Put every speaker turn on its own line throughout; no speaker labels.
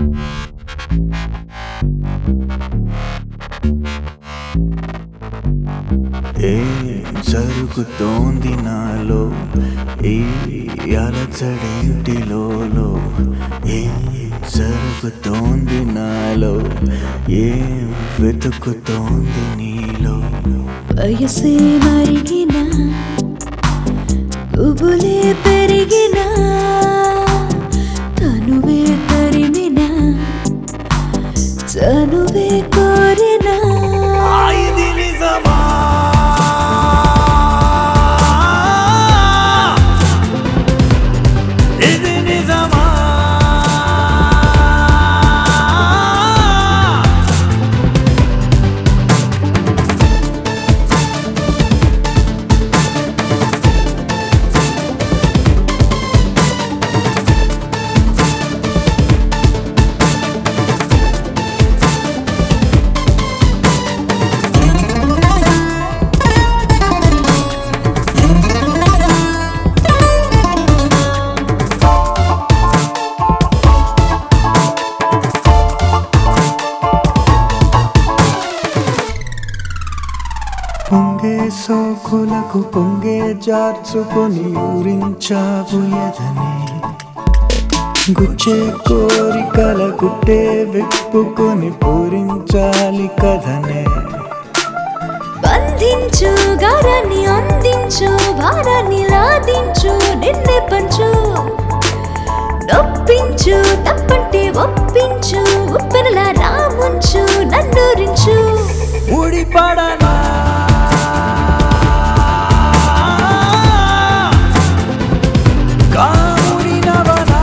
ఏ జరుగుతోంది నాలో ఏ అలచడేంటిలో ఏ జరుగుతోంది నాలో ఏం వెతుకుతోంది నీలో
వయసే మరిగిన ఉబులే పెరిగిన తనువే తరిమిన చనువే కోరిన
ఇది నిజమా ఇది నిజమా పొంగే సోకులకు పొంగే జార్చుకొని ఊరించావు ఎదనే గుచ్చే కోరికల గుట్టే విప్పుకొని పూరించాలి కథనే
బంధించు గారాన్ని అందించు భారాన్ని లాదించు నిన్నే పంచు నొప్పించు తప్పంటే ఒప్పించు ఉప్పెనలా రాముంచు నన్నూరించు
ముడిపడనా కాముడినవనా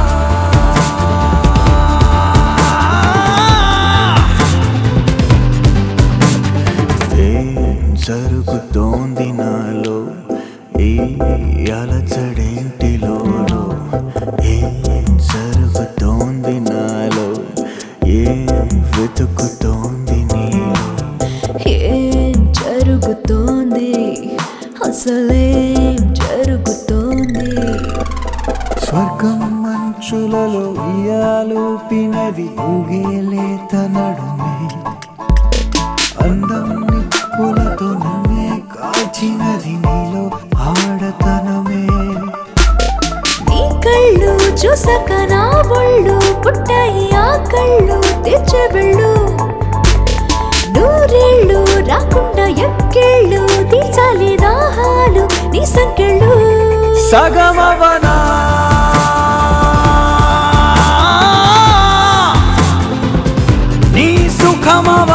ఏం జరుగుతోంది నాలో ఈ అలచడేంటిలో ఏం జరుగుతోంది నాలో ఏం వెతుకుతోంది నీలో
ఏం జరుగుతోంది అసలేం జరుగుతోంది
స్వర్గం మంచులలో ఇయాలోపినది ఊగేలేత నడుమే అందం నిప్పులతో నన్నే కాచినది నీలో ఆడతనమే
నీ కళ్ళు చూసాక నా ఒళ్ళు పుట్టాయి ఆ కళ్ళు తెచ్చే వెళ్ళు నూరేళ్ళు రాకుండా ఎక్కేళ్ళు తీర్చాలి దాహాలు నీ సంకెళ్ళు
సగమవనా నీ సుఖమవ